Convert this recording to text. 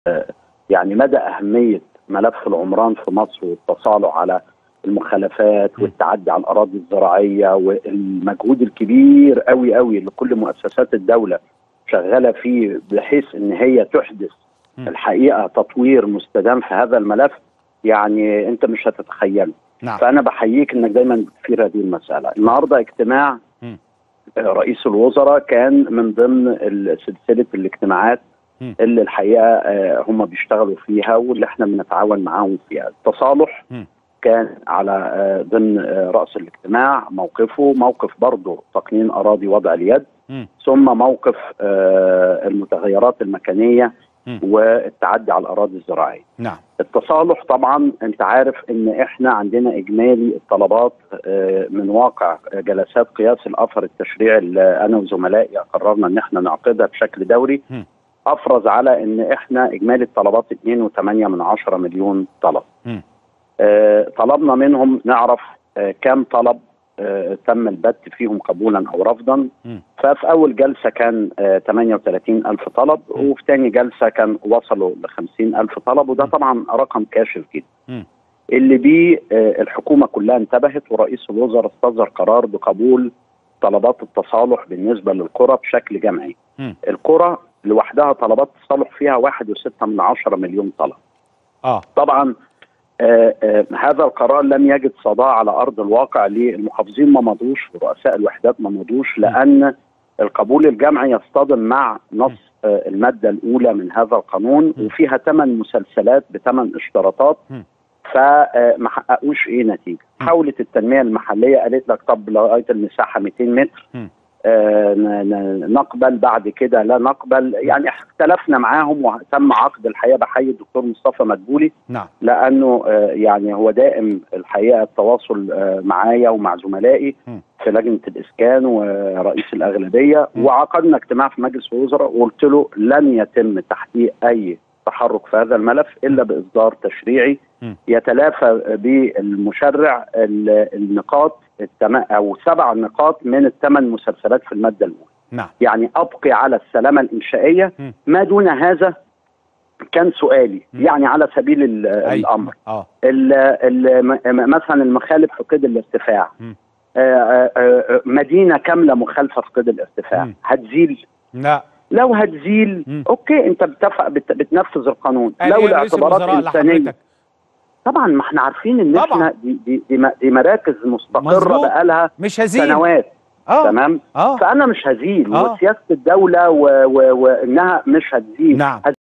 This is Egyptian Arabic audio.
يعني مدى اهميه ملف العمران في مصر والتصالح على المخالفات والتعدي على الاراضي الزراعيه والمجهود الكبير قوي قوي اللي كل مؤسسات الدوله شغاله فيه بحيث ان هي تحدث الحقيقه تطوير مستدام في هذا الملف يعني انت مش هتتخيله نعم فانا بحييك انك دايما بتثير هذه المساله النهارده اجتماع مم. رئيس الوزراء كان من ضمن سلسله الاجتماعات مم. اللي الحقيقه آه، هم بيشتغلوا فيها واللي احنا بنتعاون معاهم فيها التصالح مم. كان على آه، ضمن آه، راس الاجتماع موقفه موقف برضه تقنين اراضي وضع اليد مم. ثم موقف آه، المتغيرات المكانيه مم. والتعدي على الاراضي الزراعيه نعم التصالح طبعا انت عارف ان احنا عندنا اجمالي الطلبات آه، من واقع جلسات قياس الاثر التشريعي اللي انا وزملائي قررنا ان احنا نعقدها بشكل دوري مم. افرز على ان احنا اجمالي الطلبات 2.8 من عشرة مليون طلب مم. آه، طلبنا منهم نعرف آه، كم طلب آه، تم البت فيهم قبولا او رفضا مم. ففي اول جلسه كان آه، 38 الف طلب مم. وفي ثاني جلسه كان وصلوا ل 50 الف طلب وده طبعا رقم كاشف جدا مم. اللي بيه آه، الحكومه كلها انتبهت ورئيس الوزراء استصدر قرار بقبول طلبات التصالح بالنسبه للقرى بشكل جمعي مم. القرى لوحدها طلبات التصالح فيها واحد وستة من عشرة مليون طلب اه طبعا آه آه هذا القرار لم يجد صدى على ارض الواقع للمحافظين ما مضوش ورؤساء الوحدات ما مضوش لان القبول الجمعي يصطدم مع نص آه الماده الاولى من هذا القانون م. وفيها ثمان مسلسلات بثمان اشتراطات م. فما حققوش ايه نتيجه م. حاولت التنميه المحليه قالت لك طب لغايه المساحه 200 متر م. آه، ن- ن- نقبل بعد كده لا نقبل يعني اختلفنا معاهم وتم عقد الحقيقه بحيي الدكتور مصطفى مدبولي نعم لانه آه، يعني هو دائم الحقيقه التواصل آه، معايا ومع زملائي م. في لجنه الاسكان ورئيس الاغلبيه م. وعقدنا اجتماع في مجلس الوزراء وقلت له لن يتم تحقيق اي تحرك في هذا الملف الا باصدار تشريعي م. يتلافى بالمشرع ال- النقاط التم... او سبع نقاط من الثمان مسلسلات في الماده الاولى نعم يعني ابقي على السلامه الانشائيه م. ما دون هذا كان سؤالي م. يعني على سبيل ال- أيوة. الامر اه ال ال م- مثلا المخالف في قيد الارتفاع م. آه، آه، آه، مدينه كامله مخالفه في قيد الارتفاع م. هتزيل لا لو هتزيل م. اوكي انت بتفق بت بتنفذ القانون قال لو إيه رئيس الاعتبارات الوزراء انسانيه لحضرتك طبعا ما احنا عارفين ان طبعا. احنا دي دي دي, م- دي مراكز مستقره مظبوط. بقالها مش هزيل سنوات اه تمام اه فانا مش هزيل آه. وسياسه الدوله و- و- وانها مش هتزيل نعم